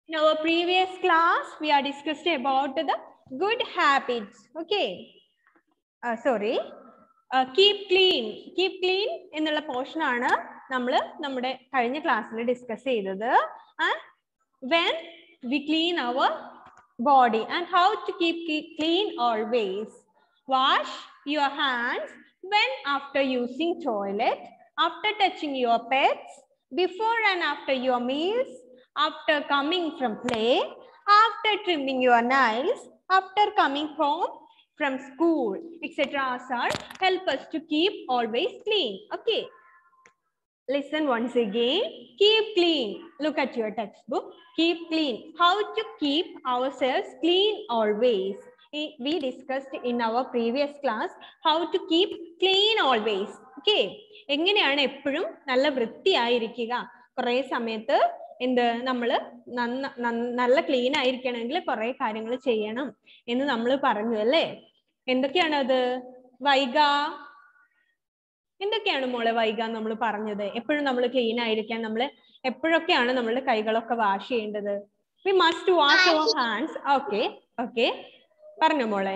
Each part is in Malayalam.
In our previous class, we are discussed about the good habits. Okay. Uh, sorry. Uh, keep clean. Keep clean എന്നുള്ള പോർഷൻ ആണ് നമ്മൾ നമ്മുടെ കഴിഞ്ഞ ക്ലാസ്സിൽ ഡിസ്കസ് ചെയ്തത് when we clean our body and how to keep clean always wash your hands when after using toilet after touching your pets before and after your meals, after coming from play, after trimming your nails, after coming home from school, etc. are help us to keep always clean. Okay. Listen once again. Keep clean. Look at your textbook. Keep clean. How to keep ourselves clean always. We discussed in our previous class how to keep clean always. Okay. എങ്ങനെയാണ് എപ്പോഴും നല്ല വൃത്തിയായിരിക്കുക കുറെ സമയത്ത് എന്ത് നമ്മൾ നല്ല ക്ലീൻ ആയിരിക്കണമെങ്കിൽ കുറെ കാര്യങ്ങൾ ചെയ്യണം എന്ന് നമ്മൾ പറഞ്ഞു അല്ലേ എന്തൊക്കെയാണ് അത് വൈക എന്തൊക്കെയാണ് മോളെ വൈക നമ്മൾ പറഞ്ഞത് എപ്പോഴും നമ്മൾ ക്ലീൻ ആയിരിക്കാൻ നമ്മൾ എപ്പോഴൊക്കെയാണ് നമ്മളുടെ കൈകളൊക്കെ വാഷ് ചെയ്യേണ്ടത് we must wash our hands okay okay പറഞ്ഞു മോളെ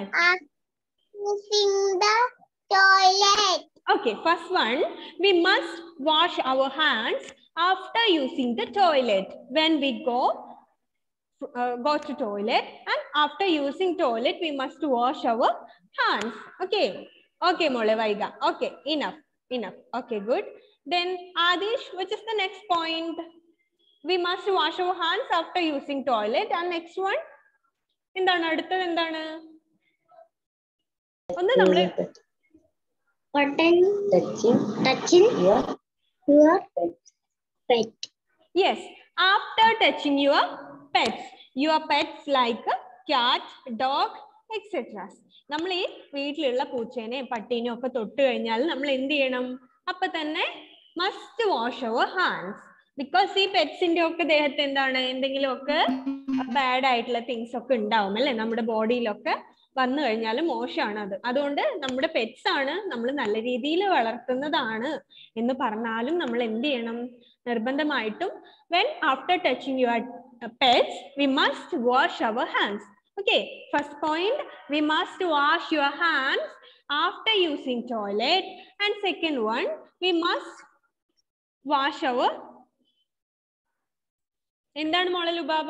toilet. Okay, first one, we must wash our hands after using the toilet. When we go, uh, go to toilet and after using toilet, we must wash our hands. Okay, okay, Mole Vaiga. Okay, enough, enough. Okay, good. Then Adish, which is the next point? We must wash our hands after using toilet. And next one? എന്താണ് അടുത്തത് എന്താണ് ഒന്ന് നമ്മള് Button touching touching your your pet. Yes, after touching your pets, your pets like a cat, dog, etc. നമ്മൾ ഈ വീട്ടിലുള്ള പൂച്ചേനെയും പട്ടീനെയും ഒക്കെ തൊട്ട് കഴിഞ്ഞാൽ നമ്മൾ എന്ത് ചെയ്യണം അപ്പൊ തന്നെ must wash our hands because ഈ പെറ്റ്സിന്റെ ഒക്കെ ദേഹത്ത് എന്താണ് എന്തെങ്കിലും ഒക്കെ ബാഡ് ആയിട്ടുള്ള തിങ്സ് ഒക്കെ ഉണ്ടാവും അല്ലെ നമ്മുടെ ബോഡിയിലൊക്കെ വന്നു കഴിഞ്ഞാൽ മോശമാണ് അത് അതുകൊണ്ട് നമ്മുടെ പെറ്റ്സ് ആണ് നമ്മൾ നല്ല രീതിയിൽ വളർത്തുന്നതാണ് എന്ന് പറഞ്ഞാലും നമ്മൾ എന്ത് ചെയ്യണം നിർബന്ധമായിട്ടും when after touching your pets we must wash our hands okay first point we must wash your hands after using toilet and second one we must wash our എന്താണ് മോളെ ലുബാബ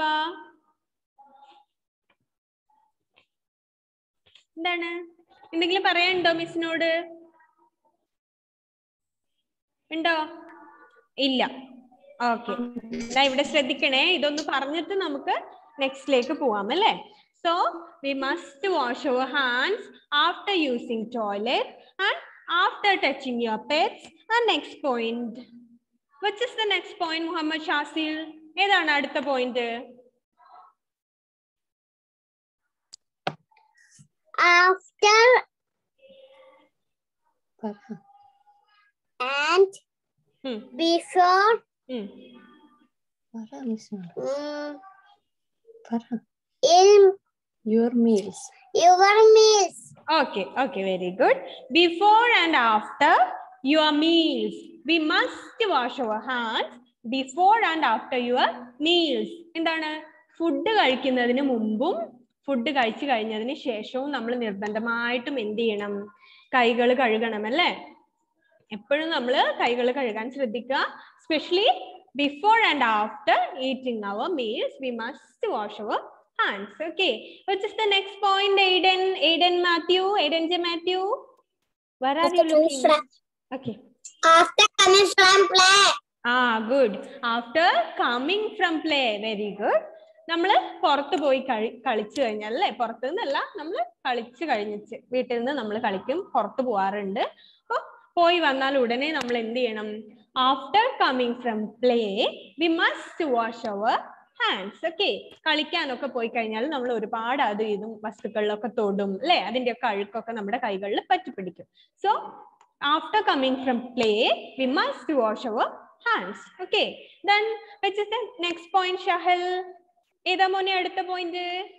എന്താണ് എന്തെങ്കിലും പറയാനുണ്ടോ മിസ്സിനോട് ഉണ്ടോ ഇല്ല ഓക്കെ ഇവിടെ ശ്രദ്ധിക്കണേ ഇതൊന്ന് പറഞ്ഞിട്ട് നമുക്ക് നെക്സ്റ്റിലേക്ക് പോവാം അല്ലേ so we must wash our hands after using toilet and after touching your pets and next point which is the next point Muhammad Shazil ഏതാണ് അടുത്ത point After and Hmm. before ഉം. Farah, Miss Nora. mm, Farah, in your meals. your meals. Okay, okay, very good. Before and after your meals, we must wash our hands before and after your meals. എന്താണ് ഫുഡ് കഴിക്കുന്നതിന് മുമ്പും ഫുഡ് കഴിച്ചു കഴിഞ്ഞതിന് ശേഷവും നമ്മൾ നിർബന്ധമായിട്ടും എന്ത് ചെയ്യണം കൈകൾ കഴുകണം അല്ലേ എപ്പോഴും നമ്മൾ കൈകൾ കഴുകാൻ ശ്രദ്ധിക്കുക specially before and after eating our meals we must wash our hands. Okay. Which is the next point, Aiden? Aiden Matthew? Aiden J. Matthew? Where are you looking? Okay. After coming from play. Ah, good. After coming from play. Very good. നമ്മൾ പുറത്ത് പോയി കളി കളിച്ചു കഴിഞ്ഞാൽ അല്ലേ പുറത്തു നിന്നല്ല നമ്മൾ കളിച്ചു കഴിഞ്ഞിട്ട് വീട്ടിൽ നിന്ന് നമ്മൾ കളിക്കും പുറത്ത് പോവാറുണ്ട് അപ്പൊ പോയി വന്നാൽ ഉടനെ നമ്മൾ എന്ത് ചെയ്യണം after coming from play we must wash our hands okay കളിക്കാനൊക്കെ പോയി കഴിഞ്ഞാൽ നമ്മൾ ഒരുപാട് അത് ഇതും വസ്തുക്കളിലൊക്കെ തൊടും അല്ലെ അതിന്റെ ഒക്കെ അഴുക്കൊക്കെ നമ്മുടെ കൈകളിൽ പറ്റിപ്പിടിക്കും so after coming from play we must wash our hands okay then which is the next point Shahal ഏതാ മോനെ അടുത്ത point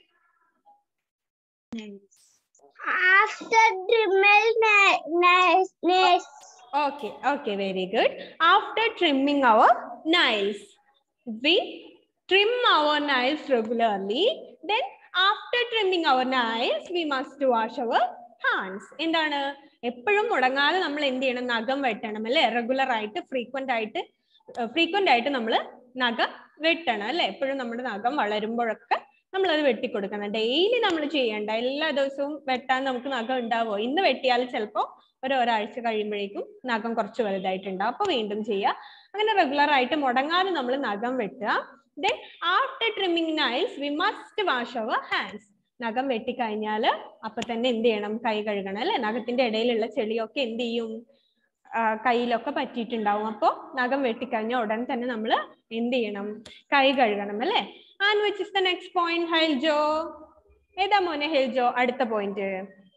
After trimming na- na- nails. Okay, okay, very good. After trimming our nails, we trim our nails regularly. Then after trimming our nails, we must wash our hands. എന്താണ് എപ്പോഴും മുടങ്ങാതെ നമ്മൾ എന്ത് ചെയ്യണം നഖം വെട്ടണം അല്ലെ റെഗുലർ ആയിട്ട് ഫ്രീക്വന്റ് ആയിട്ട് ഫ്രീക്വന്റ് ആയിട്ട് നമ്മൾ നഖം വെട്ടണം അല്ലെ എപ്പോഴും നമ്മുടെ നഖം വളരുമ്പോഴൊക്കെ നമ്മൾ അത് വെട്ടിക്കൊടുക്കണം ഡെയിലി നമ്മൾ ചെയ്യേണ്ട എല്ലാ ദിവസവും വെട്ടാൻ നമുക്ക് നഖം ഉണ്ടാവുമോ ഇന്ന് വെട്ടിയാൽ ചിലപ്പോൾ ഒരു ഒരാഴ്ച കഴിയുമ്പോഴേക്കും നഖം കുറച്ച് വലുതായിട്ടുണ്ടാവും അപ്പൊ വീണ്ടും ചെയ്യുക അങ്ങനെ റെഗുലർ ആയിട്ട് മുടങ്ങാതെ നമ്മൾ നഖം വെട്ടുക then after trimming nails we must wash our hands നഖം വെട്ടിക്കഴിഞ്ഞാൽ അപ്പൊ തന്നെ എന്ത് ചെയ്യണം കൈ കഴുകണം അല്ലെ നഖത്തിന്റെ ഇടയിലുള്ള ചെളിയൊക്കെ എന്ത് ചെയ്യും ആ, കയ്യിലൊക്കെ പറ്റിയിട്ടുണ്ടാവും അപ്പൊ നഖം വെട്ടിക്കഴിഞ്ഞാൽ ഉടൻ തന്നെ നമ്മൾ എന്ത് ചെയ്യണം കൈ കഴുകണം അല്ലെ and which is the next point Heljo ഏതാ മോനെ ഹെൽജോ അടുത്ത പോയിന്റ്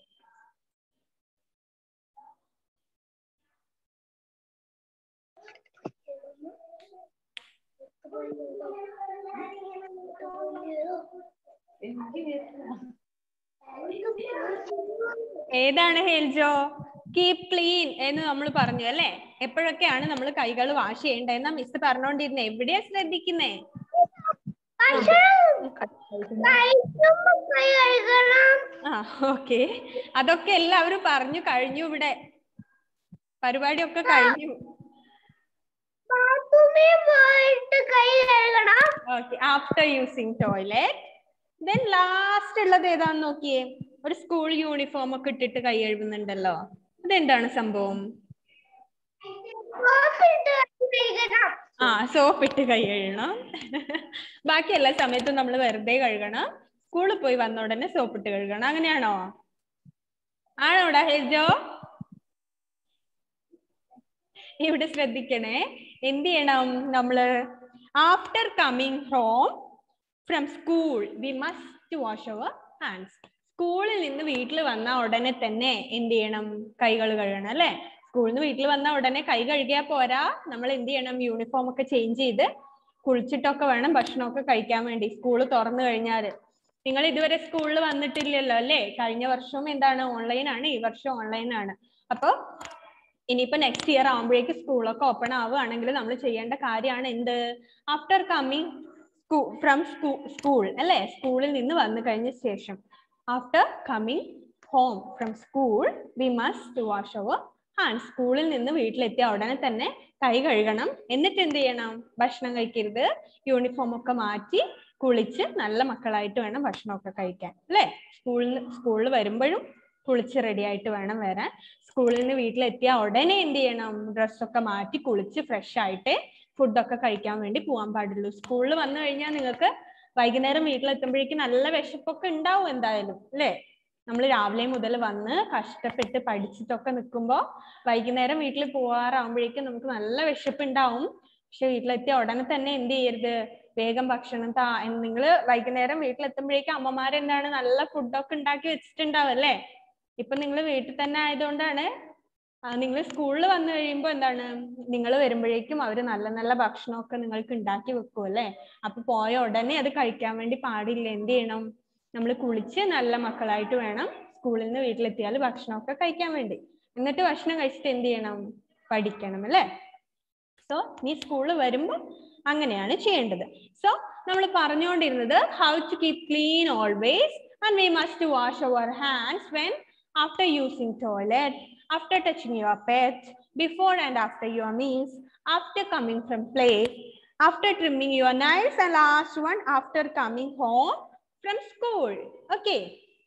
ഏതാണ് ഹെൽജോ കീപ് ക്ലീൻ എന്ന് നമ്മൾ പറഞ്ഞു അല്ലെ എപ്പോഴൊക്കെയാണ് നമ്മൾ കൈകൾ വാഷ് ചെയ്യേണ്ടതെന്നാ മിസ് പറഞ്ഞോണ്ടിരുന്നേ എവിടെയാ ശ്രദ്ധിക്കുന്നേ കഴിക്കുമ്പോ കൈ കഴുകണം ആ ഓക്കെ അതൊക്കെ എല്ലാവരും പറഞ്ഞു കഴിഞ്ഞു ഇവിടെ പരിപാടിയൊക്കെ കഴിഞ്ഞു ബാത്റൂമിൽ പോയിട്ട് കൈ കഴുകണം okay after using toilet then last ഉള്ളത് ഏതാന്ന് നോക്കിയേ ഒരു സ്കൂൾ യൂണിഫോം ഒക്കെ ഇട്ടിട്ട് കൈ കഴുകുന്നുണ്ടല്ലോ അതെന്താണ് സംഭവം സോപ്പിട്ട് കൈ കഴുകണം ആ സോപ്പ് ഇട്ട് കൈ കഴുകണം ബാക്കി എല്ലാ സമയത്തും നമ്മൾ വെറുതെ കഴുകണം സ്കൂളിൽ പോയി വന്ന ഉടനെ സോപ്പ് ഇട്ട് കഴുകണം അങ്ങനെയാണോ ആണോടാ ഹെജോ ഇവിടെ ശ്രദ്ധിക്കണേ എന്ത് ചെയ്യണം നമ്മള് after coming home from school we must wash our hands സ്കൂളിൽ നിന്ന് വീട്ടിൽ വന്ന ഉടനെ തന്നെ എന്ത് ചെയ്യണം കൈകൾ കഴുകണം അല്ലെ സ്കൂളിൽ നിന്ന് വീട്ടിൽ വന്ന ഉടനെ കൈ കഴുകിയാൽ പോരാ നമ്മൾ എന്ത് ചെയ്യണം യൂണിഫോം ഒക്കെ ചേഞ്ച് ചെയ്ത് കുളിച്ചിട്ടൊക്കെ വേണം ഭക്ഷണമൊക്കെ കഴിക്കാൻ വേണ്ടി സ്കൂൾ തുറന്നു കഴിഞ്ഞാല് നിങ്ങൾ ഇതുവരെ സ്കൂളിൽ വന്നിട്ടില്ലല്ലോ അല്ലേ കഴിഞ്ഞ വർഷവും എന്താണ് ഓൺലൈൻ ആണ് ഈ വർഷം ഓൺലൈൻ ആണ് അപ്പൊ ഇനിയിപ്പോ നെക്സ്റ്റ് ഇയർ ആകുമ്പോഴേക്ക് സ്കൂളൊക്കെ ഓപ്പൺ ആവുകയാണെങ്കിൽ നമ്മൾ ചെയ്യേണ്ട കാര്യമാണ് എന്ത് ആഫ്റ്റർ കമ്മിങ് ഫ്രം സ്കൂൾ അല്ലെ സ്കൂളിൽ നിന്ന് വന്നു കഴിഞ്ഞ ശേഷം after coming home from school we must wash our hand സ്കൂളിൽ നിന്ന് വീട്ടിലെത്തിയ ഉടനെ തന്നെ കൈ കഴുകണം എന്നിട്ട് എന്ത് ചെയ്യണം ഭക്ഷണം കഴിക്കരുത് യൂണിഫോം ഒക്കെ മാറ്റി കുളിച്ച് നല്ല മക്കളായിട്ട് വേണം ഭക്ഷണമൊക്കെ കഴിക്കാൻ അല്ലെ സ്കൂളിൽ സ്കൂളിൽ വരുമ്പോഴും കുളിച്ച് റെഡി ആയിട്ട് വേണം വരാൻ സ്കൂളിൽ നിന്ന് വീട്ടിലെത്തിയ ഉടനെ എന്ത് ചെയ്യണം ഡ്രസ്സൊക്കെ മാറ്റി കുളിച്ച് ഫ്രഷ് ആയിട്ട് ഫുഡൊക്കെ കഴിക്കാൻ വേണ്ടി പോകാൻ പാടുള്ളൂ സ്കൂളിൽ വന്നു കഴിഞ്ഞാൽ നിങ്ങൾക്ക് വൈകുന്നേരം വീട്ടിലെത്തുമ്പോഴേക്കും നല്ല വിശപ്പൊക്കെ ഉണ്ടാവും എന്തായാലും അല്ലേ നമ്മൾ രാവിലെ മുതൽ വന്ന് കഷ്ടപ്പെട്ട് പഠിച്ചിട്ടൊക്കെ നിൽക്കുമ്പോൾ വൈകുന്നേരം വീട്ടിൽ പോവാറാകുമ്പോഴേക്കും നമുക്ക് നല്ല വിശപ്പ് ഉണ്ടാവും പക്ഷെ വീട്ടിലെത്തിയ ഉടനെ തന്നെ എന്ത് ചെയ്യരുത് വേഗം ഭക്ഷണം താ നിങ്ങൾ വൈകുന്നേരം വീട്ടിലെത്തുമ്പോഴേക്കും അമ്മമാരെന്താണ് നല്ല ഫുഡൊക്കെ ഉണ്ടാക്കി വെച്ചിട്ടുണ്ടാവും അല്ലേ ഇപ്പൊ നിങ്ങൾ വീട്ടിൽ തന്നെ ആയതുകൊണ്ടാണ് നിങ്ങൾ സ്കൂളിൽ വന്നു കഴിയുമ്പോൾ എന്താണ് നിങ്ങൾ വരുമ്പോഴേക്കും അവർ നല്ല നല്ല ഭക്ഷണമൊക്കെ നിങ്ങൾക്ക് ഉണ്ടാക്കി വെക്കും അല്ലേ അപ്പൊ പോയ ഉടനെ അത് കഴിക്കാൻ വേണ്ടി പാടില്ല എന്ത് ചെയ്യണം നമ്മൾ കുളിച്ച് നല്ല മക്കളായിട്ട് വേണം സ്കൂളിൽ നിന്ന് വീട്ടിലെത്തിയാൽ ഭക്ഷണമൊക്കെ കഴിക്കാൻ വേണ്ടി എന്നിട്ട് ഭക്ഷണം കഴിച്ചിട്ട് എന്ത് ചെയ്യണം പഠിക്കണം അല്ലേ സോ നീ സ്കൂളിൽ വരുമ്പോൾ അങ്ങനെയാണ് ചെയ്യേണ്ടത് സോ നമ്മൾ പറഞ്ഞുകൊണ്ടിരുന്നത് how to keep clean always and we must wash our hands when after using toilet, after touching your pet, before and after your meals, after coming from play, after trimming your nails, and last one after coming home from school. Okay.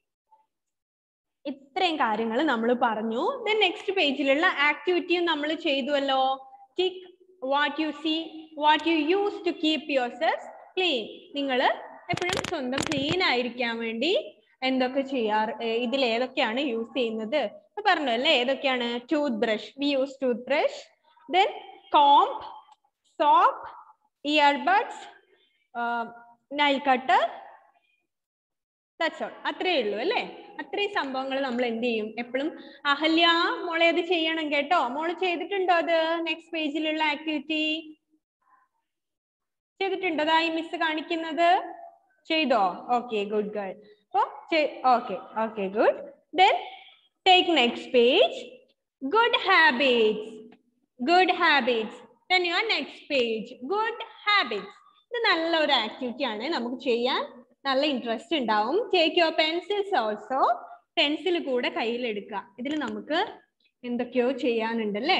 ഇത്രയും കാര്യങ്ങൾ നമ്മൾ പറഞ്ഞു ദെൻ നെക്സ്റ്റ് പേജിലുള്ള ആക്ടിവിറ്റിയും നമ്മൾ ചെയ്തുവല്ലോ tick what you see what you use to keep yourself clean നിങ്ങൾ എപ്പോഴും സ്വന്തം ക്ലീൻ ആയിരിക്കാൻ വേണ്ടി എന്തൊക്കെ ചെയ്യാറ് ഇതിൽ ഏതൊക്കെയാണ് യൂസ് ചെയ്യുന്നത് പറഞ്ഞു അല്ലേ ഏതൊക്കെയാണ് toothbrush we use toothbrush then comb soap earbuds nail cutter that's all അത്രേ ഉള്ളൂ അല്ലേ അത്രയും സംഭവങ്ങൾ നമ്മൾ എന്ത് ചെയ്യും എപ്പോഴും അഹല്യ മോളെ അത് ചെയ്യണം കേട്ടോ മോള് ചെയ്തിട്ടുണ്ടോ അത് നെക്സ്റ്റ് പേജിലുള്ള ആക്ടിവിറ്റി ചെയ്തിട്ടുണ്ടോ അതായി മിസ് കാണിക്കുന്നത് ചെയ്തോ ഓക്കെ ഗുഡ് ഗേൾ അപ്പൊ okay okay good then take next page good habits good habits then your next page good habits ഇത് നല്ല ഒരു ആക്ടിവിറ്റി ആണ് നമുക്ക് ചെയ്യാൻ നല്ല ഇൻട്രസ്റ്റ് ഉണ്ടാവും take your pencils also pencil കൂടെ കയ്യിലെടുക്കുക ഇതിൽ നമുക്ക് എന്തൊക്കെയോ ചെയ്യാനുണ്ട് അല്ലേ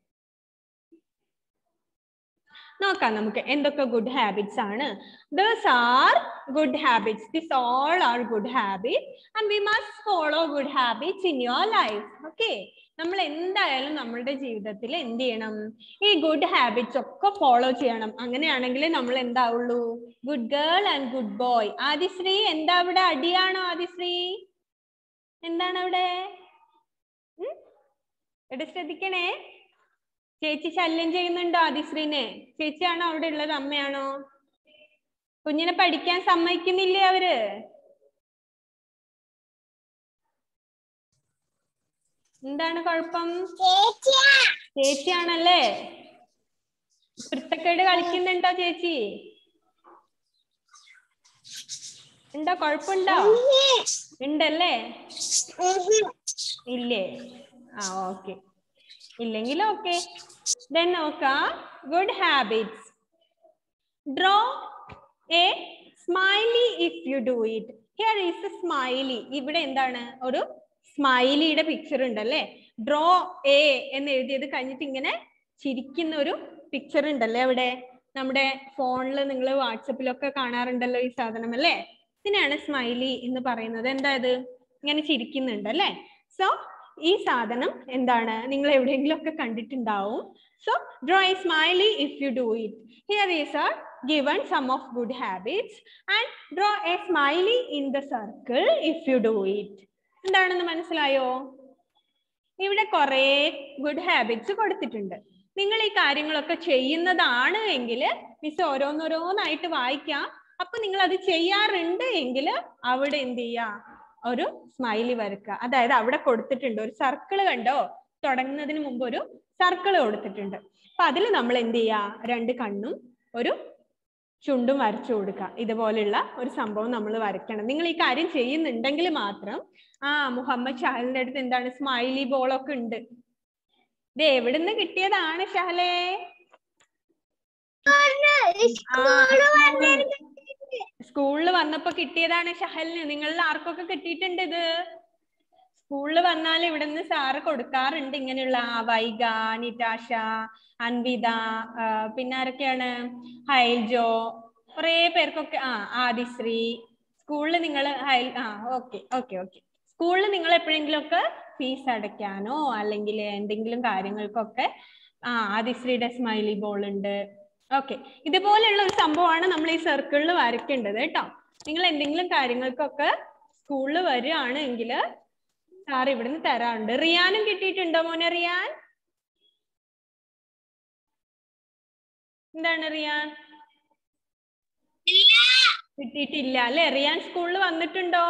നോക്കാം നമുക്ക് എന്തൊക്കെ ഗുഡ് ഹാബിറ്റ്സ് ആണ് these are good habits this all are good habit and we must follow good habits in your life okay നമ്മൾ എന്തായാലും നമ്മളുടെ ജീവിതത്തിൽ എന്ത് ചെയ്യണം ഈ ഗുഡ് ഹാബിറ്റ്സ് ഒക്കെ ഫോളോ ചെയ്യണം അങ്ങനെയാണെങ്കിൽ നമ്മൾ എന്താവുള്ളൂ good girl and good boy Adishree എന്താ അവിടെ അടിയാണോ ആദിശ്രീ എന്താണ് അവിടെ ഉം? ഇവിടെ ശ്രദ്ധിക്കണേ ചേച്ചി ശല്യം ചെയ്യുന്നുണ്ടോ ആദിശ്രീനെ ചേച്ചിയാണോ അവിടെ ഉള്ളത് അമ്മയാണോ കുഞ്ഞിനെ പഠിക്കാൻ സമ്മതിക്കുന്നില്ലേ അവര് എന്താണ് കുഴപ്പം ചേച്ചിയാണല്ലേ വൃത്തക്കേട് കളിക്കുന്നുണ്ടോ ചേച്ചി ഉണ്ടോ കുഴപ്പമുണ്ടോ ഉണ്ടല്ലേ ഇല്ലേ ആ ഓക്കെ ഇല്ലെങ്കിൽ ഓക്കെ ദെൻ നോക്കാം good habits draw a smiley if you do it here is a smiley ഇവിടെ എന്താണ് ഒരു സ്മൈലിയുടെ പിക്ചർ ഉണ്ടല്ലേ ഡ്രോ എ എന്ന് എഴുതിയത് കഴിഞ്ഞിട്ട് ഇങ്ങനെ ചിരിക്കുന്ന ഒരു പിക്ചർ ഉണ്ടല്ലേ അവിടെ നമ്മുടെ ഫോണിൽ നിങ്ങൾ വാട്സപ്പിലൊക്കെ കാണാറുണ്ടല്ലോ ഈ സാധനം അല്ലേ ഇതിനാണ് സ്മൈലി എന്ന് പറയുന്നത് എന്താ ഇത് ഇങ്ങനെ ചിരിക്കുന്നുണ്ട് അല്ലേ സോ ഈ സാധനം എന്താണ് നിങ്ങൾ എവിടെയെങ്കിലും ഒക്കെ കണ്ടിട്ടുണ്ടാവും so draw a smiley if you do it here is are given some of good habits and draw a smiley in the circle if you do it എന്താണെന്ന് മനസ്സിലായോ ഇവിടെ കുറെ ഗുഡ് ഹാബിറ്റ്സ് കൊടുത്തിട്ടുണ്ട് നിങ്ങൾ ഈ കാര്യങ്ങളൊക്കെ ചെയ്യുന്നതാണ് എങ്കിൽ മിസ് ഓരോന്നോരോന്നായിട്ട് വായിക്കാം അപ്പൊ നിങ്ങൾ അത് ചെയ്യാറുണ്ട് എങ്കിൽ അവിടെ എന്ത് ചെയ്യാ ഒരു സ്മൈലി വരക്കുക അതായത് അവിടെ കൊടുത്തിട്ടുണ്ട് ഒരു സർക്കിൾ കണ്ടോ തുടങ്ങുന്നതിന് മുമ്പ് ഒരു സർക്കിൾ കൊടുത്തിട്ടുണ്ട് അപ്പൊ അതിൽ നമ്മൾ എന്ത് ചെയ്യാ രണ്ട് കണ്ണും ഒരു ചുണ്ടും വരച്ചു കൊടുക്കുക ഇതുപോലുള്ള ഒരു സംഭവം നമ്മൾ വരയ്ക്കണം നിങ്ങൾ ഈ കാര്യം ചെയ്യുന്നുണ്ടെങ്കിൽ മാത്രം ആ മുഹമ്മദ് ഷഹലിന്റെ അടുത്ത് എന്താണ് സ്മൈലി ബോളൊക്കെ ഉണ്ട് ഇത് എവിടുന്ന് കിട്ടിയതാണ് ഷഹലേ സ്കൂളിൽ വന്നപ്പോ കിട്ടിയതാണ് ഷഹലിന് നിങ്ങളിൽ ആർക്കൊക്കെ കിട്ടിയിട്ടുണ്ട് ഇത് സ്കൂളിൽ വന്നാൽ ഇവിടുന്ന് സാറ് കൊടുക്കാറുണ്ട് ഇങ്ങനെയുള്ള ആ വൈഗ നിറ്റാഷ അൻവിത ആ, പിന്നെ ആരൊക്കെയാണ് ഹൈൽജോ കുറെ പേർക്കൊക്കെ ആ ആദിശ്രീ സ്കൂളിൽ നിങ്ങൾ ഹൈൽ ആ ഓക്കെ ഓക്കെ ഓക്കെ സ്കൂളിൽ നിങ്ങൾ എപ്പോഴെങ്കിലും ഒക്കെ ഫീസ് അടയ്ക്കാനോ അല്ലെങ്കിൽ എന്തെങ്കിലും കാര്യങ്ങൾക്കൊക്കെ ആ ആദിശ്രീയുടെ സ്മൈലി ബോൾ ഉണ്ട് ഓക്കെ ഇതുപോലെയുള്ള ഒരു സംഭവമാണ് നമ്മൾ ഈ സർക്കിളിൽ വരയ്ക്കേണ്ടത് കേട്ടോ നിങ്ങൾ എന്തെങ്കിലും കാര്യങ്ങൾക്കൊക്കെ സ്കൂളിൽ വരികയാണെങ്കിൽ സാർ ഇവിടുന്ന് തരാറുണ്ട് റിയാനും കിട്ടിയിട്ടുണ്ടോ മോനെ റിയാൻ എന്താണ് റിയാൻ കിട്ടിയിട്ടില്ല അല്ലെ റിയാൻ സ്കൂളിൽ വന്നിട്ടുണ്ടോ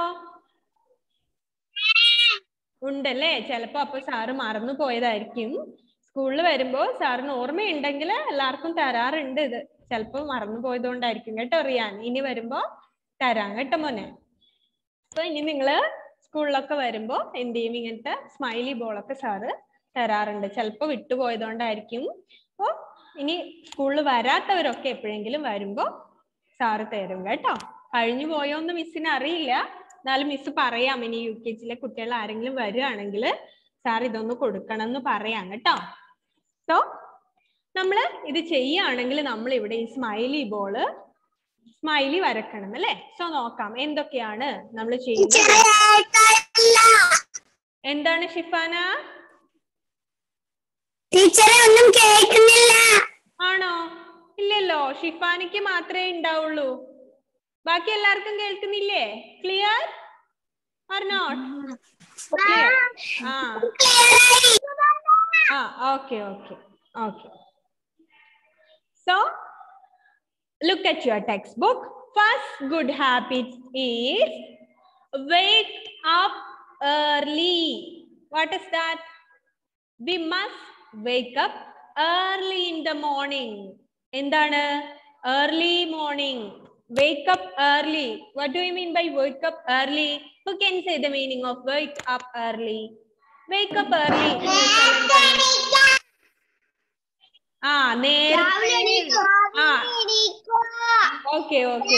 ഉണ്ടല്ലേ ചിലപ്പോ അപ്പൊ സാറ് മറന്നു പോയതായിരിക്കും സ്കൂളിൽ വരുമ്പോ സാറിന് ഓർമ്മയുണ്ടെങ്കിൽ എല്ലാവർക്കും തരാറുണ്ട് ഇത് ചിലപ്പോ മറന്നു പോയതുകൊണ്ടായിരിക്കും കേട്ടോ റിയാൻ ഇനി വരുമ്പോ തരാം കേട്ടോ മോനെ അപ്പൊ ഇനി നിങ്ങള് സ്കൂളിലൊക്കെ വരുമ്പോ എന്ത് ചെയ്യും ഇങ്ങനത്തെ സ്മൈലി ബോളൊക്കെ സാറ് തരാറുണ്ട് ചിലപ്പോ വിട്ടുപോയതുകൊണ്ടായിരിക്കും അപ്പൊ ഇനി സ്കൂളിൽ വരാത്തവരൊക്കെ എപ്പോഴെങ്കിലും വരുമ്പോ സാറ് തരും കേട്ടോ കഴിഞ്ഞു പോയോന്ന് മിസ്സിന് അറിയില്ല എന്നാലും മിസ് പറയാം ഇനി യു കെ ജിയിലെ കുട്ടികൾ ആരെങ്കിലും വരികയാണെങ്കിൽ സാർ ഇതൊന്ന് കൊടുക്കണം എന്ന് പറയാം കേട്ടോ സോ നമ്മൾ ഇത് ചെയ്യുകയാണെങ്കിൽ നമ്മൾ ഇവിടെ ഈ സ്മൈലി ബോള് സ്മൈലി വരക്കണം അല്ലെ സോ നോക്കാം എന്തൊക്കെയാണ് നമ്മൾ ചെയ്യുന്നത് എന്താണ് ഷിഫാന ടീച്ചറെ ഒന്നും കേൾക്കുന്നില്ല ആണോ ഇല്ലല്ലോ ഷിഫാനിക്ക് മാത്രമേ ഉണ്ടാവുള്ളൂ ബാക്കി എല്ലാവർക്കും കേൾക്കുന്നില്ലേ ക്ലിയർ ഓർ നോട്ട് ആ ആ okay okay okay so look at your textbook first good habit is wake up early what is that we must wake up early in the morning എന്താണ് early morning wake up early what do you mean by wake up early who can say the meaning of wake up early wake up early എന്ന് വെച്ചാൽ എന്താണ്? ആ നേരത്തെ ആ okay okay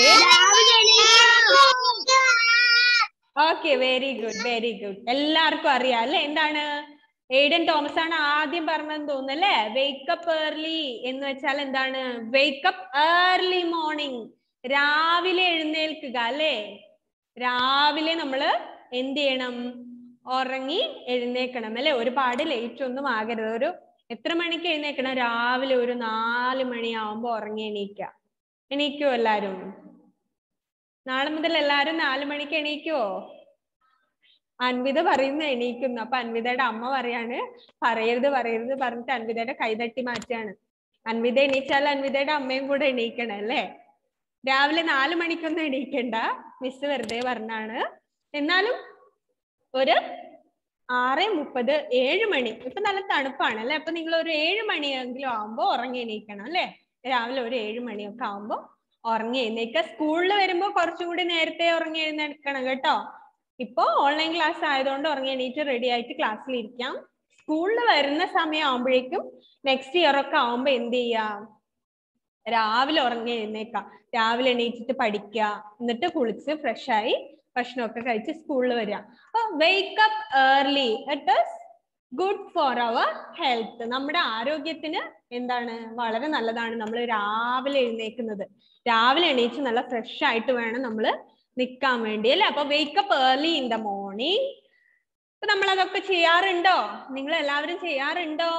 okay very good very good എല്ലാവർക്കും അറിയാം അല്ലെ എന്താണ് എയ്ഡൻ തോമസ് ആണ് ആദ്യം പറഞ്ഞതെന്ന് തോന്നുന്നു അല്ലേ വേക്കപ്പ് ഏർലി എന്ന് വെച്ചാൽ എന്താണ് വേക്കപ്പ് ഏർലി മോർണിംഗ് രാവിലെ എഴുന്നേൽക്കുക അല്ലേ രാവിലെ നമ്മള് എന്ത് ചെയ്യണം ഉറങ്ങി എഴുന്നേക്കണം അല്ലെ ഒരുപാട് ലേറ്റ് ഒന്നും ആകരുത് ഒരു എത്ര മണിക്ക് എഴുന്നേക്കണം രാവിലെ ഒരു നാല് മണിയാവുമ്പോ ഉറങ്ങി എണീക്ക എണീക്കോ എല്ലാരും നാളെ മുതൽ എല്ലാരും നാല് മണിക്ക് എണീക്കുവോ അൻവിത പറയുന്ന എണീക്കുന്നു അപ്പൊ അൻവിതയുടെ അമ്മ പറയാണ് പറയരുത് പറയരുത് പറഞ്ഞിട്ട് അൻവിതയുടെ കൈതട്ടി മാറ്റാണ് അൻവിത എണീച്ചാൽ അൻവിതയുടെ അമ്മയും കൂടെ എണീക്കണം അല്ലേ രാവിലെ നാല് മണിക്കൊന്നും എണീക്കണ്ട മിസ് വെറുതെ പറഞ്ഞാണ് എന്നാലും ഒരു ആറ് മുപ്പത് ഏഴ് മണി ഇപ്പൊ നല്ല തണുപ്പാണ് അല്ലെ അപ്പൊ നിങ്ങൾ ഒരു ഏഴ് മണിയെങ്കിലും ആവുമ്പോ ഉറങ്ങി എണീക്കണം അല്ലെ രാവിലെ ഒരു ഏഴ് മണിയൊക്കെ ആവുമ്പോ ഉറങ്ങി എഴുന്നേൽക്കുക സ്കൂളിൽ വരുമ്പോ കുറച്ചും കൂടി നേരത്തെ ഉറങ്ങി എഴുന്നേൽക്കണം കേട്ടോ ഇപ്പൊ ഓൺലൈൻ ക്ലാസ് ആയതുകൊണ്ട് ഉറങ്ങി എണീറ്റ് റെഡി ആയിട്ട് ക്ലാസ്സിൽ ഇരിക്കാം സ്കൂളിൽ വരുന്ന സമയം ആവുമ്പോഴേക്കും നെക്സ്റ്റ് ഇയർ ഒക്കെ ആവുമ്പോ എന്ത് ചെയ്യാം രാവിലെ ഉറങ്ങി എഴുന്നേക്കാം രാവിലെ എണീറ്റിട്ട് പഠിക്കുക എന്നിട്ട് കുളിച്ച് ഫ്രഷ് ആയി ഭക്ഷണമൊക്കെ കഴിച്ച് സ്കൂളിൽ വരിക അപ്പൊ wake up early it is good for our health നമ്മുടെ ആരോഗ്യത്തിന് എന്താണ് വളരെ നല്ലതാണ് നമ്മൾ രാവിലെ എഴുന്നേക്കുന്നത് രാവിലെ എണീച്ച് നല്ല ഫ്രഷ് ആയിട്ട് വേണം നമ്മൾ നിൽക്കാൻ വേണ്ടി അല്ലെ അപ്പൊ wake up early in the morning അപ്പൊ നമ്മൾ അതൊക്കെ ചെയ്യാറുണ്ടോ നിങ്ങൾ എല്ലാവരും ചെയ്യാറുണ്ടോ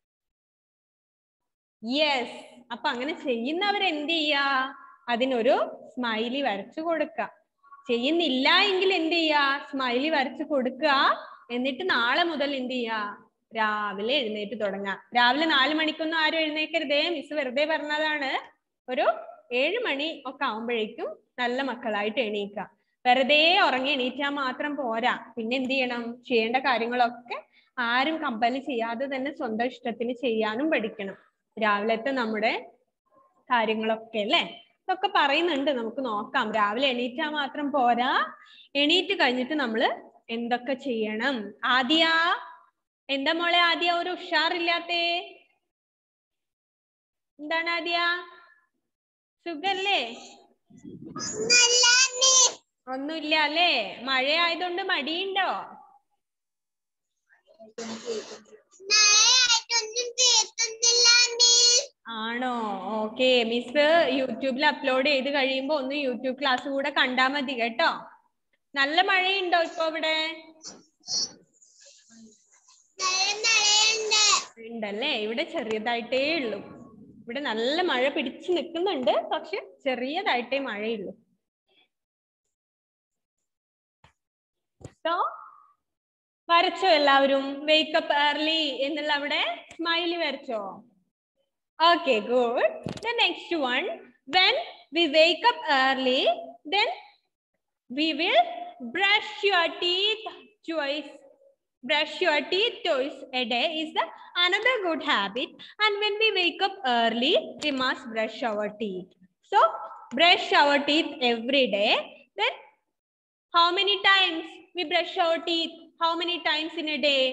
യെസ് അപ്പൊ അങ്ങനെ ചെയ്യുന്നവർ എന്ത് ചെയ്യാ അതിനൊരു സ്മൈലി വരച്ചു കൊടുക്ക ചെയ്യുന്നില്ല എങ്കിൽ എന്ത് ചെയ്യാ സ്മൈലി വരച്ചു കൊടുക്കുക എന്നിട്ട് നാളെ മുതൽ എന്ത് ചെയ്യാ രാവിലെ എഴുന്നേറ്റ് തുടങ്ങാം രാവിലെ നാല് മണിക്കൊന്നും ആരും എഴുന്നേക്കരുതേ മിസ് വെറുതെ പറഞ്ഞതാണ് ഒരു ഏഴ് മണി ഒക്കെ ആവുമ്പോഴേക്കും നല്ല മക്കളായിട്ട് എണീക്കുക വെറുതെ ഉറങ്ങി എണീറ്റാൽ മാത്രം പോരാ പിന്നെ എന്ത് ചെയ്യണം ചെയ്യേണ്ട കാര്യങ്ങളൊക്കെ ആരും കമ്പല് ചെയ്യാതെ തന്നെ സ്വന്തം ഇഷ്ടത്തിന് ചെയ്യാനും പഠിക്കണം രാവിലത്തെ നമ്മുടെ കാര്യങ്ങളൊക്കെ അല്ലേ ഇതൊക്കെ പറയുന്നുണ്ട് നമുക്ക് നോക്കാം രാവിലെ എണീറ്റാൽ മാത്രം പോരാ എണീറ്റ് കഴിഞ്ഞിട്ട് നമ്മൾ എന്തൊക്കെ ചെയ്യണം ആദ്യ എന്താ മോളെ ആദ്യ ഒരു ഉഷാറില്ലാത്തേ എന്താണ് ആദ്യ സുഖല്ലേ ഒന്നുമില്ല അല്ലേ മഴ ആയതുകൊണ്ട് മടിയുണ്ടോ ആണോ ഓക്കെ മിസ് യൂട്യൂബിൽ അപ്ലോഡ് ചെയ്ത് കഴിയുമ്പോ ഒന്ന് യൂട്യൂബ് ക്ലാസ് കൂടെ കണ്ടാ മതി കേട്ടോ നല്ല മഴയുണ്ടോ ഇപ്പൊ ഇവിടെ ഉണ്ടല്ലേ ഇവിടെ ചെറിയതായിട്ടേ ഉള്ളൂ ഇവിടെ നല്ല മഴ പിടിച്ചു നിൽക്കുന്നുണ്ട് പക്ഷെ ചെറിയതായിട്ടേ മഴയുള്ളൂ സോ വരച്ചോ എല്ലാവരും വേക്കപ്പ് ഏർലി എന്നുള്ള അവിടെ സ്മൈലി വരച്ചോ Okay, good. The next one, when we wake up early, then we will brush your teeth twice. Brush your teeth twice a day is the another good habit. And when we wake up early, we must brush our teeth. So, brush our teeth every day. Then, how many times we brush our teeth? How many times in a day?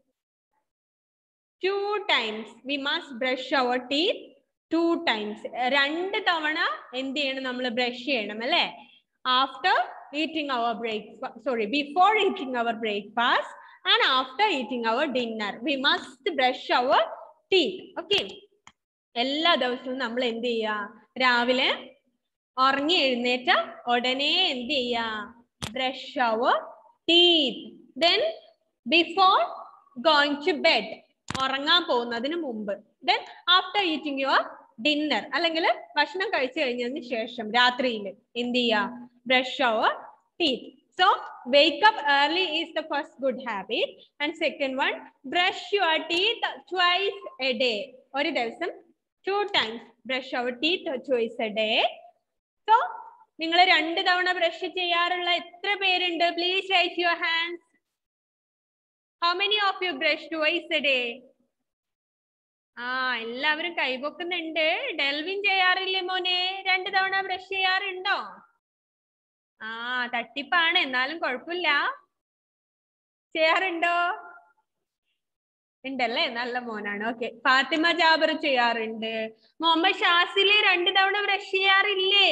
Two times we must brush our teeth two times രണ്ട് തവണ എന്ത് ചെയ്യണം നമ്മൾ ബ്രഷ് ചെയ്യണം അല്ലെ after eating our break sorry before eating our breakfast and after eating our dinner we must brush our teeth okay എല്ലാ ദിവസവും നമ്മൾ എന്ത് ചെയ്യുക രാവിലെ ഉറങ്ങി എഴുന്നേറ്റ ഉടനെ എന്ത് ചെയ്യുക brush our teeth then before going to bed ഉറങ്ങാൻ പോകുന്നതിന് മുമ്പ് then after eating your dinner അല്ലെങ്കിൽ ഭക്ഷണം കഴിച്ചു കഴിഞ്ഞതിന് ശേഷം രാത്രിയിൽ എന്ത് ചെയ്യുക brush our teeth so wake up early is the first good habit and second one brush your teeth twice a day ഒരു ദിവസം two times brush our teeth twice a day so നിങ്ങൾ രണ്ട് തവണ ബ്രഷ് ചെയ്യാറുള്ള എത്ര പേരുണ്ട് please raise your hands how many of you brush twice a day ആ എല്ലാവരും കൈപൊക്കുന്നുണ്ട് ഡെൽവിൻ ചെയ്യാറില്ലേ മോനെ രണ്ട് തവണ ബ്രഷ് ചെയ്യാറുണ്ടോ ആ തട്ടിപ്പാണ് എന്നാലും കുഴപ്പമില്ല ചെയ്യാറുണ്ടോ ഉണ്ടല്ലേ നല്ല മോനാണ് ഓക്കെ ഫാത്തിമ ജാബർ ചെയ്യാറുണ്ട് മുഹമ്മദ് ഷാസില് രണ്ട് തവണ ബ്രഷ് ചെയ്യാറില്ലേ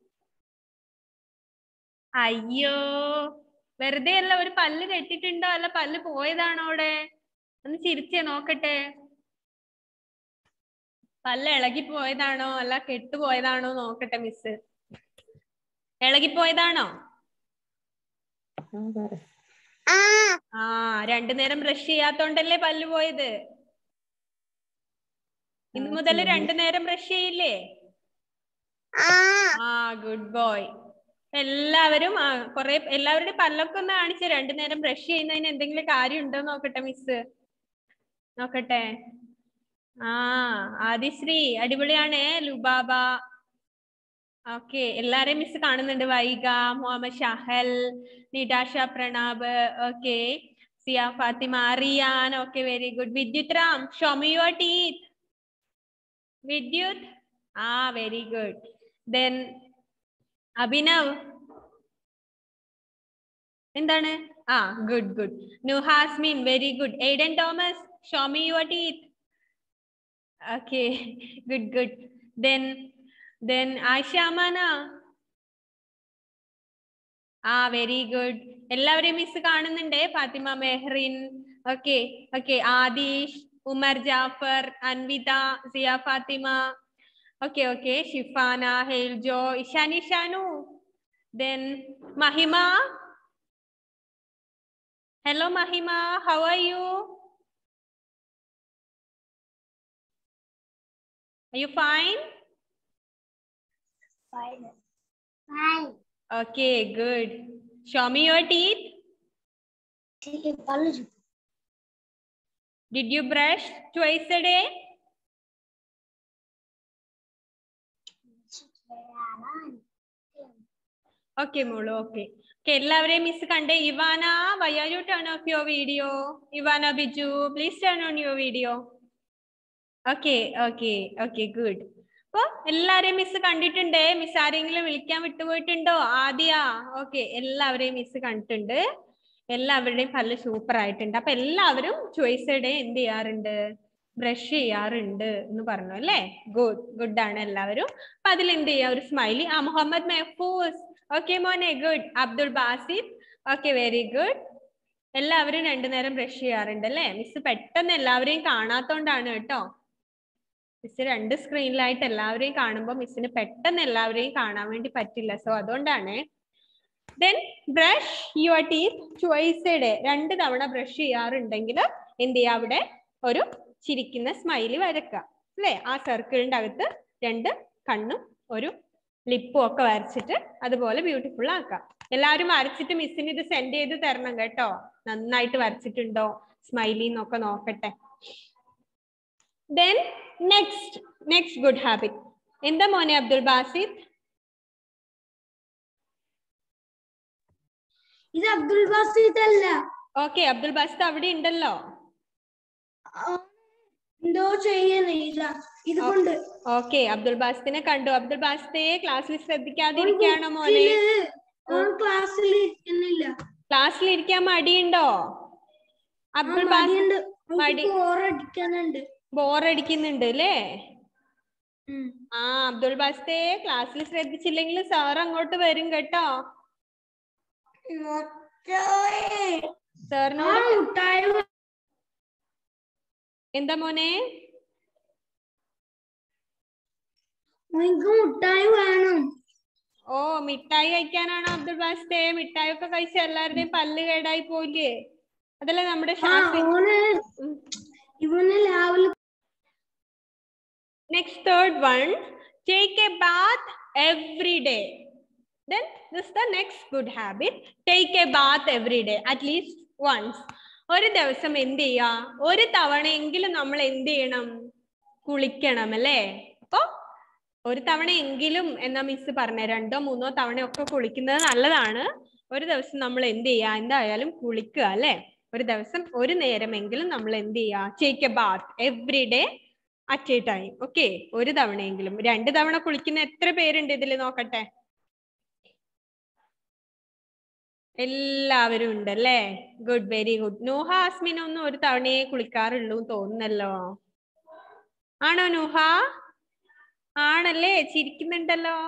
അയ്യോ വെറുതെ അല്ല ഒരു പല്ല് കെട്ടിട്ടുണ്ടോ അല്ല പല്ല് പോയതാണോ അവിടെ ഒന്ന് ചിരിച്ചേ നോക്കട്ടെ പല്ല് ഇളകി പോയതാണോ അല്ല കെട്ടുപോയതാണോ നോക്കട്ടെ മിസ് ഇളകിപ്പോയതാണോ ആ പറ ആ ആ രണ്ടു നേരം ബ്രഷ് ചെയ്യാത്തോണ്ടല്ലേ പല്ല് പോയത് ഇന്ന് ആ, മുതൽ ശരി. രണ്ടു നേരം ബ്രഷ് ചെയ്യില്ലേ ആ ആ ഗുഡ് ബോയ് എല്ലാവരും ആ കൊറേ എല്ലാവരുടെയും പല്ലൊക്കെ ഒന്ന് കാണിച്ച് രണ്ടു നേരം ബ്രഷ് ചെയ്യുന്നതിന് എന്തെങ്കിലും കാര്യം ഉണ്ടോ നോക്കട്ടെ മിസ് നോക്കട്ടെ ആ ആദിശ്രീ അടിപൊളിയാണേ ലുബാബ ഓക്കെ എല്ലാരെയും മിസ് കാണുന്നുണ്ട് Vaiga Muhammad Shahal Nitasha Pranab okay Siya Fathima Riyan okay very good Vidyut Ram show me your teeth Vidyut ആ വെരി ഗുഡ് ദെൻ അഭിനവ് എന്താണ് ആ good good Nuhasmin very good Aidan Thomas show me your teeth okay good good then then Ayisha Amana ആ വെരി ഗുഡ് എല്ലാവരെയും മിസ് കാണുന്നുണ്ടേ Fathima Mehrin okay okay Adish Umar Jafar Anvitha Siya Fathima okay okay Shifana Heljo Ishani Shanu then Mahima hello Mahima how are you Are you fine? Fine Okay, good. Show me your teeth. പല്ല് ചുറ്റും Did you brush twice a day? Okay, Mulu, okay. Okay, എല്ലാവരെയും മിസ് കണ്ടേ Ivana why are you turn off your video? Ivana Biju please turn on your video. Okay, okay, okay, good. അപ്പൊ എല്ലാരെയും മിസ് കണ്ടിട്ടുണ്ടേ മിസ് ആരെങ്കിലും വിളിക്കാൻ വിട്ടുപോയിട്ടുണ്ടോ ആദ്യ ഓക്കെ എല്ലാവരെയും മിസ് കണ്ടിട്ടുണ്ട് എല്ലാവരുടെയും പല്ല് സൂപ്പർ ആയിട്ടുണ്ട് അപ്പൊ എല്ലാവരും ചോയ്സ് ഡേ എന്ത് ചെയ്യാറുണ്ട് ബ്രഷ് ചെയ്യാറുണ്ട് എന്ന് പറഞ്ഞു അല്ലേ ഗുഡ് ഗുഡ് ആണ് എല്ലാവരും അപ്പൊ അതിൽ എന്ത് ചെയ്യാം ഒരു സ്മൈലി ആ മുഹമ്മദ് മെഹഫൂസ് ഓക്കെ മോനെ good Abdul Basid okay very good എല്ലാവരും രണ്ടു നേരം ബ്രഷ് ചെയ്യാറുണ്ട് അല്ലേ മിസ് പെട്ടെന്ന് എല്ലാവരെയും കാണാത്തോണ്ടാണ് കേട്ടോ മിസ് രണ്ട് സ്ക്രീനിലായിട്ട് എല്ലാവരെയും കാണുമ്പോൾ മിസ്സിന് പെട്ടെന്ന് എല്ലാവരെയും കാണാൻ വേണ്ടി പറ്റില്ല സോ അതുകൊണ്ടാണ് then brush your teeth twice day രണ്ട് തവണ ബ്രഷ് ചെയ്യാറുണ്ടെങ്കിൽ എന്ത് ചെയ്യുക അവിടെ ഒരു ചിരിക്കുന്ന സ്മൈലി വരക്കുക അല്ലേ ആ സർക്കിളിന്റെ അകത്ത് രണ്ട് കണ്ണും ഒരു ലിപ്പും ഒക്കെ വരച്ചിട്ട് അതുപോലെ ബ്യൂട്ടിഫുൾ ആക്കാം എല്ലാവരും വരച്ചിട്ട് മിസ്സിന് ഇത് സെൻഡ് ചെയ്ത് തരണം കേട്ടോ നന്നായിട്ട് വരച്ചിട്ടുണ്ടോ സ്മൈലി എന്നൊക്കെ നോക്കട്ടെ then next next good habit എന്താ മോനെ അബ്ദുൾ ബാസിദ് ഇത് അബ്ദുൽ ബാസിദ് അല്ല ഓക്കെ അബ്ദുൾ ബാസിദ് അവിടെ ഉണ്ടല്ലോ എന്തോ ചെയ്യുന്നില്ല ഇതുകൊണ്ട് ഓക്കെ അബ്ദുൾ ബാസിദിനെ കണ്ടു അബ്ദുൾ ബാസിദെ ക്ലാസ്സിൽ ശ്രദ്ധിക്കാതിരിക്കുകയാണോ മോനെ ക്ലാസ്സിൽ ഇരിക്കുന്നില്ല ക്ലാസ്സിൽ ഇരിക്കാൻ മടിയുണ്ടോ അബ്ദുൾ ബാസിദ് മടി ബോറടിക്കാനുണ്ട് ബോറടിക്കുന്നുണ്ട് അല്ലേ ആ അബ്ദുൾ ബാസിദെ ക്ലാസ്സിൽ ശ്രദ്ധിച്ചില്ലെങ്കിൽ സാർ അങ്ങോട്ട് വരും കേട്ടോ സാറിനോട് മുട്ടായി എന്താ മോനെ എനിക്ക് മുട്ടായി വേണം ഓ മിഠായി കഴിക്കാനാണോ അബ്ദുൾ ബാസിദെ മിഠായി ഒക്കെ കഴിച്ച എല്ലാവരുടെയും പല്ല് കേടായി പോയില്ലേ അതല്ലേ നമ്മുടെ ആ ഷാഫി ഓന് ഇവന് രാവിലെ Next, third one, take a bath every day. Then this is the next good habit. Take a bath every day, at least once. ഒരു ദിവസം എന്ത് ചെയ്യാ ഒരു തവണയെങ്കിലും നമ്മൾ എന്ത് ചെയ്യണം കുളിക്കണം അല്ലേ അപ്പൊ ഒരു തവണയെങ്കിലും എന്നാ മിസ് പറഞ്ഞ രണ്ടോ മൂന്നോ തവണയൊക്കെ കുളിക്കുന്നത് നല്ലതാണ് ഒരു ദിവസം നമ്മൾ എന്ത് ചെയ്യാ എന്തായാലും കുളിക്കുക അല്ലെ ഒരു ദിവസം ഒരു നേരമെങ്കിലും നമ്മൾ എന്ത് ചെയ്യാ take a bath every day at a time okay ഒരു തവണയെങ്കിലും രണ്ട് തവണ കുളിക്കുന്ന എത്ര പേരുണ്ട് ഇതിൽ നോക്കട്ടെ എല്ലാവരും ഉണ്ട് അല്ലേ good very good Nuha Asmin ഒന്നും ഒരു തവണയെ കുളിക്കാറുള്ളൂ എന്ന് തോന്നുന്നല്ലോ ആണോ നൂഹ ആണല്ലേ ചിരിക്കുന്നുണ്ടല്ലോ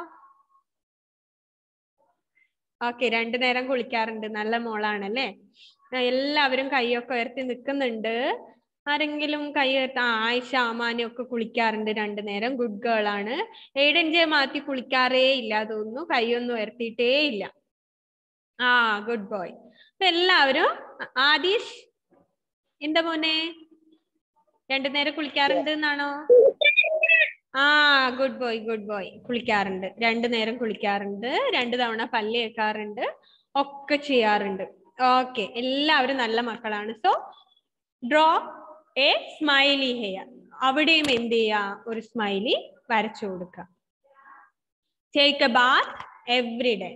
ഓക്കെ രണ്ടു നേരം കുളിക്കാറുണ്ട് നല്ല മോളാണല്ലേ ആ, എല്ലാവരും കൈയൊക്കെ ഉയർത്തി നിൽക്കുന്നുണ്ട് ആരെങ്കിലും കൈ ഉയർത്ത ആ ആയിഷ ആമാനും ഒക്കെ കുളിക്കാറുണ്ട് രണ്ടു നേരം ഗുഡ് ഗേൾ ആണ് എയ്ഡൻ ജെ മാറ്റി കുളിക്കാറേ ഇല്ല തോന്നുന്നു കൈയൊന്നും ഉയർത്തിയിട്ടേ ഇല്ല ആ ഗുഡ് ബോയ് അപ്പൊ എല്ലാവരും ആ- ആദീഷ് എന്താ മോനെ രണ്ടു നേരം കുളിക്കാറുണ്ട് എന്നാണോ ആ ഗുഡ് ബോയ് ഗുഡ് ബോയ് കുളിക്കാറുണ്ട് രണ്ടു നേരം കുളിക്കാറുണ്ട് രണ്ടു തവണ പല്ല് കേൾക്കാറുണ്ട് ഒക്കെ ചെയ്യാറുണ്ട് ഓക്കെ എല്ലാവരും നല്ല മക്കളാണ് so draw a smiley here അവിടെയും എന്ത് ചെയ്യാ ഒരു സ്മൈലി വരച്ചു കൊടുക്കുക take a bath every day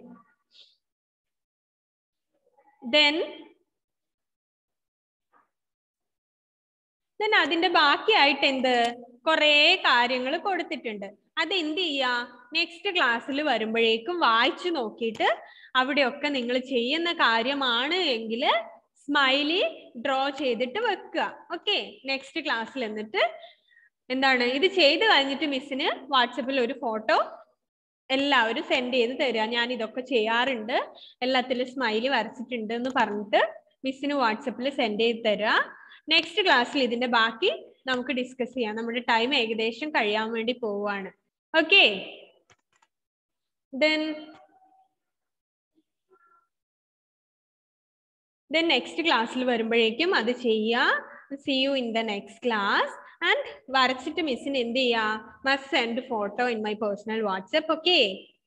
then then അതിന്റെ ബാക്കിയായിട്ട് എന്ത് കുറേ കാര്യങ്ങൾ കൊടുത്തിട്ടുണ്ട് അത് എന്ത് ചെയ്യാ നെക്സ്റ്റ് ക്ലാസ്സിൽ വരുമ്പോഴേക്കും വായിച്ചു നോക്കിയിട്ട് അവിടെയൊക്കെ നിങ്ങൾ ചെയ്യുന്ന കാര്യമാണ് എങ്കിൽ സ്മൈലി ഡ്രോ ചെയ്തിട്ട് വെക്കുക ഓക്കെ നെക്സ്റ്റ് ക്ലാസ്സിൽ എന്നിട്ട് എന്താണ് ഇത് ചെയ്ത് കഴിഞ്ഞിട്ട് മിസ്സിന് വാട്സപ്പിൽ ഒരു ഫോട്ടോ എല്ലാവരും സെൻഡ് ചെയ്ത് തരിക ഞാൻ ഇതൊക്കെ ചെയ്യാറുണ്ട് എല്ലാത്തിലും സ്മൈലി വരച്ചിട്ടുണ്ട് എന്ന് പറഞ്ഞിട്ട് മിസ്സിന് വാട്സപ്പിൽ സെൻഡ് ചെയ്ത് തരിക നെക്സ്റ്റ് ക്ലാസ്സിൽ ഇതിന്റെ ബാക്കി നമുക്ക് ഡിസ്കസ് ചെയ്യാം നമ്മുടെ ടൈം ഏകദേശം കഴിയാൻ വേണ്ടി പോവുകയാണ് ഓക്കെ ദെൻ ദെൻ നെക്സ്റ്റ് ക്ലാസ്സിൽ വരുമ്പോഴേക്കും അത് ചെയ്യുക see you in the next class and വരച്ചിട്ട് മിസ്സിന് എന്ത് ചെയ്യുക must send photo in my personal WhatsApp okay